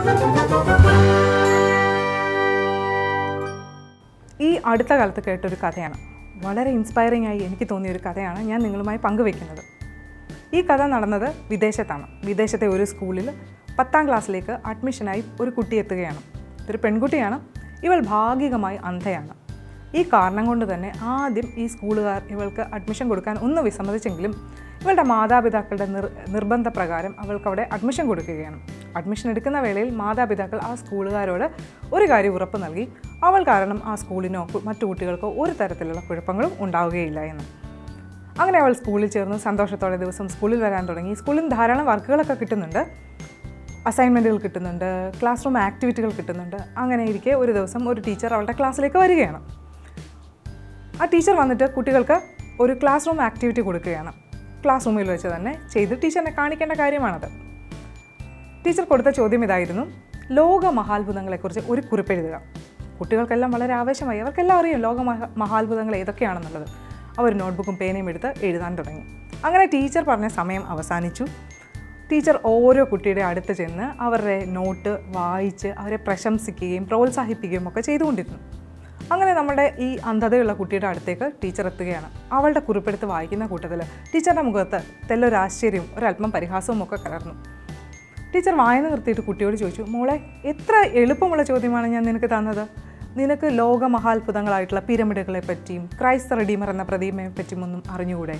ഈ അടുത്ത കാലത്ത് കേട്ടൊരു കഥയാണ് വളരെ ഇൻസ്പയറിംഗ് ആയി എനിക്ക് തോന്നിയ ഒരു കഥയാണ് ഞാൻ നിങ്ങളുമായി പങ്കുവെക്കുന്നത് ഈ കഥ നടന്നത് വിദേശത്താണ് വിദേശത്തെ ഒരു സ്കൂളിൽ പത്താം ക്ലാസ്സിലേക്ക് അഡ്മിഷനായി ഒരു കുട്ടി എത്തുകയാണ് ഇതൊരു പെൺകുട്ടിയാണ് ഇവൾ ഭാഗികമായി അന്ധയാണ് ഈ കാരണം കൊണ്ട് തന്നെ ആദ്യം ഈ സ്കൂളുകാർ ഇവൾക്ക് അഡ്മിഷൻ കൊടുക്കാൻ ഒന്ന് വിസമ്മതിച്ചെങ്കിലും ഇവളുടെ മാതാപിതാക്കളുടെ നിർ നിർബന്ധപ്രകാരം അവൾക്ക് അവിടെ അഡ്മിഷൻ കൊടുക്കുകയാണ് അഡ്മിഷൻ എടുക്കുന്ന വേളയിൽ മാതാപിതാക്കൾ ആ സ്കൂളുകാരോട് ഒരു കാര്യം ഉറപ്പ് നൽകി അവൾ കാരണം ആ സ്കൂളിനോ കു- മറ്റു കുട്ടികൾക്കോ ഒരു തരത്തിലുള്ള കുഴപ്പങ്ങളും ഉണ്ടാവുകയില്ല എന്ന് അങ്ങനെ അവൾ സ്കൂളിൽ ചേർന്ന് സന്തോഷത്തോടെ ദിവസം സ്കൂളിൽ വരാൻ തുടങ്ങി സ്കൂളിൽ നിന്ന് ധാരാളം വർക്കുകളൊക്കെ കിട്ടുന്നുണ്ട് അസൈൻമെൻറ്റുകൾ കിട്ടുന്നുണ്ട് ക്ലാസ് റൂം ആക്ടിവിറ്റികൾ കിട്ടുന്നുണ്ട് അങ്ങനെ ഇരിക്കെ ഒരു ദിവസം ഒരു ടീച്ചർ അവളുടെ ക്ലാസ്സിലേക്ക് വരികയാണ് ആ ടീച്ചർ വന്നിട്ട് കുട്ടികൾക്ക് ഒരു ക്ലാസ് റൂം ആക്ടിവിറ്റി കൊടുക്കുകയാണ് ക്ലാസ് റൂമിൽ വെച്ച് തന്നെ ചെയ്ത് ടീച്ചറിനെ കാണിക്കേണ്ട കാര്യമാണത് ടീച്ചർ കൊടുത്ത ചോദ്യം ഇതായിരുന്നു ലോക മഹാത്ഭുതങ്ങളെക്കുറിച്ച് ഒരു കുറിപ്പ് എഴുതുക കുട്ടികൾക്കെല്ലാം വളരെ ആവേശമായി അവർക്കെല്ലാം അറിയാം ലോക മഹ- മഹാത്ഭുതങ്ങൾ ഏതൊക്കെയാണെന്നുള്ളത് അവർ നോട്ട്ബുക്കും പേനയും എടുത്ത് എഴുതാൻ തുടങ്ങി അങ്ങനെ ടീച്ചർ പറഞ്ഞ സമയം അവസാനിച്ചു ടീച്ചർ ഓരോ കുട്ടിയുടെ അടുത്ത് ചെന്ന് അവരുടെ നോട്ട് വായിച്ച് അവരെ പ്രശംസിക്കുകയും പ്രോത്സാഹിപ്പിക്കുകയും ഒക്കെ ചെയ്തുകൊണ്ടിരുന്നു അങ്ങനെ നമ്മുടെ ഈ അന്ധതയുള്ള കുട്ടിയുടെ അടുത്തേക്ക് ടീച്ചർ എത്തുകയാണ് അവളുടെ കുറിപ്പെടുത്ത് വായിക്കുന്ന കൂട്ടത്തിൽ ടീച്ചറുടെ മുഖത്ത് തെല്ലൊരു ആശ്ചര്യവും ഒരല്പം പരിഹാസവും ഒക്കെ കലർന്നു ടീച്ചർ വായന നിർത്തിയിട്ട് കുട്ടിയോട് ചോദിച്ചു മോളെ എത്ര എളുപ്പമുള്ള ചോദ്യമാണ് ഞാൻ നിനക്ക് തന്നത് നിനക്ക് ലോക മഹാത്ഭുതങ്ങളായിട്ടുള്ള പിരമിഡുകളെ പറ്റിയും ക്രൈസ്ത റെഡീമർ എന്ന പ്രതിമയെ പറ്റിയും ഒന്നും അറിഞ്ഞുകൂടെ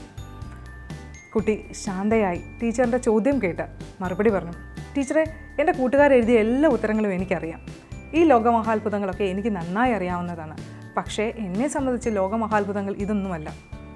കുട്ടി ശാന്തയായി ടീച്ചറിൻ്റെ ചോദ്യം കേട്ട് മറുപടി പറഞ്ഞു ടീച്ചറെ എൻ്റെ കൂട്ടുകാർ എഴുതിയ എല്ലാ ഉത്തരങ്ങളും എനിക്കറിയാം ഈ ലോകമഹാത്ഭുതങ്ങളൊക്കെ എനിക്ക് നന്നായി അറിയാവുന്നതാണ് പക്ഷേ എന്നെ സംബന്ധിച്ച് ലോകമഹാത്ഭുതങ്ങൾ ഇതൊന്നുമല്ല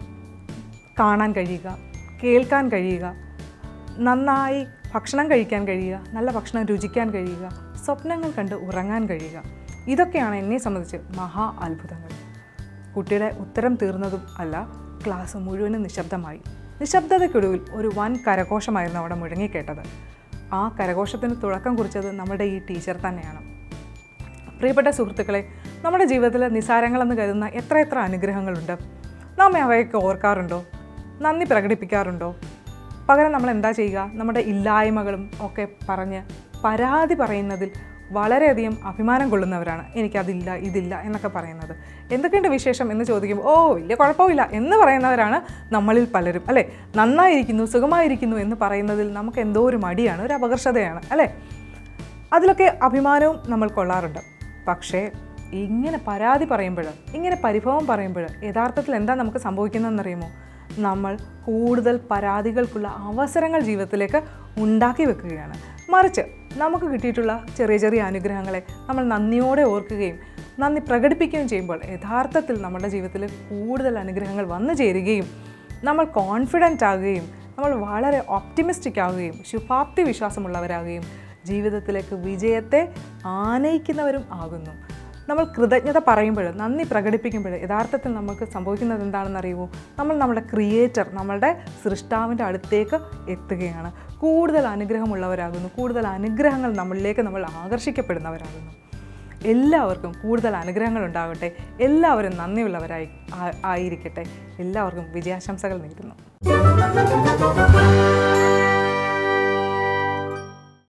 കാണാൻ കഴിയുക കേൾക്കാൻ കഴിയുക നന്നായി ഭക്ഷണം കഴിക്കാൻ കഴിയുക നല്ല ഭക്ഷണം രുചിക്കാൻ കഴിയുക സ്വപ്നങ്ങൾ കണ്ട് ഉറങ്ങാൻ കഴിയുക ഇതൊക്കെയാണ് എന്നെ സംബന്ധിച്ച് മഹാ അത്ഭുതങ്ങൾ കുട്ടിയുടെ ഉത്തരം തീർന്നതും അല്ല ക്ലാസ് മുഴുവനും നിശബ്ദമായി നിശബ്ദതയ്ക്കൊടുവിൽ ഒരു വൻ കരഘോഷമായിരുന്നു അവിടെ മുഴങ്ങിക്കേട്ടത് ആ കരഘോഷത്തിന് തുടക്കം കുറിച്ചത് നമ്മുടെ ഈ ടീച്ചർ തന്നെയാണ് പ്രിയപ്പെട്ട സുഹൃത്തുക്കളെ നമ്മുടെ ജീവിതത്തിൽ നിസാരങ്ങളെന്ന് കരുതുന്ന എത്ര എത്ര അനുഗ്രഹങ്ങളുണ്ട് നാം അവയൊക്കെ ഓർക്കാറുണ്ടോ നന്ദി പ്രകടിപ്പിക്കാറുണ്ടോ പകരം നമ്മൾ എന്താ ചെയ്യുക നമ്മുടെ ഇല്ലായ്മകളും ഒക്കെ പറഞ്ഞ് പരാതി പറയുന്നതിൽ വളരെയധികം അഭിമാനം കൊള്ളുന്നവരാണ് എനിക്കതില്ല ഇതില്ല എന്നൊക്കെ പറയുന്നത് എന്തൊക്കെയുണ്ട് വിശേഷം എന്ന് ചോദിക്കുമ്പോൾ ഓ വലിയ കുഴപ്പമില്ല എന്ന് പറയുന്നവരാണ് നമ്മളിൽ പലരും അല്ലേ നന്നായിരിക്കുന്നു സുഖമായിരിക്കുന്നു എന്ന് പറയുന്നതിൽ നമുക്ക് എന്തോ ഒരു മടിയാണ് ഒരു അപകർഷതയാണ് അല്ലേ അതിലൊക്കെ അഭിമാനവും നമ്മൾ കൊള്ളാറുണ്ട് പക്ഷേ ഇങ്ങനെ പരാതി പറയുമ്പോൾ ഇങ്ങനെ പരിഭവം പറയുമ്പോൾ യഥാർത്ഥത്തിൽ എന്താ നമുക്ക് സംഭവിക്കുന്നതെന്നറിയുമോ നമ്മൾ കൂടുതൽ പരാതികൾക്കുള്ള അവസരങ്ങൾ ജീവിതത്തിലേക്ക് ഉണ്ടാക്കി വെക്കുകയാണ് മറിച്ച് നമുക്ക് കിട്ടിയിട്ടുള്ള ചെറിയ ചെറിയ അനുഗ്രഹങ്ങളെ നമ്മൾ നന്ദിയോടെ ഓർക്കുകയും നന്ദി പ്രകടിപ്പിക്കുകയും ചെയ്യുമ്പോൾ യഥാർത്ഥത്തിൽ നമ്മുടെ ജീവിതത്തിൽ കൂടുതൽ അനുഗ്രഹങ്ങൾ വന്നു ചേരുകയും നമ്മൾ കോൺഫിഡൻ്റ് ആകുകയും നമ്മൾ വളരെ ഓപ്റ്റിമിസ്റ്റിക് ആവുകയും ശുഭാപ്തി വിശ്വാസമുള്ളവരാകുകയും ജീവിതത്തിലേക്ക് വിജയത്തെ ആനയിക്കുന്നവരും ആകുന്നു നമ്മൾ കൃതജ്ഞത പറയുമ്പോൾ നന്ദി പ്രകടിപ്പിക്കുമ്പോൾ യഥാർത്ഥത്തിൽ നമുക്ക് സംഭവിക്കുന്നത് എന്താണെന്ന് അറിയുമോ നമ്മൾ നമ്മുടെ ക്രിയേറ്റർ നമ്മളുടെ സൃഷ്ടാവിൻ്റെ അടുത്തേക്ക് എത്തുകയാണ് കൂടുതൽ അനുഗ്രഹമുള്ളവരാകുന്നു കൂടുതൽ അനുഗ്രഹങ്ങൾ നമ്മളിലേക്ക് നമ്മൾ ആകർഷിക്കപ്പെടുന്നവരാകുന്നു എല്ലാവർക്കും കൂടുതൽ അനുഗ്രഹങ്ങൾ ഉണ്ടാകട്ടെ എല്ലാവരും നന്ദിയുള്ളവരായി ആ- ആയിരിക്കട്ടെ എല്ലാവർക്കും വിജയാശംസകൾ നേരുന്നു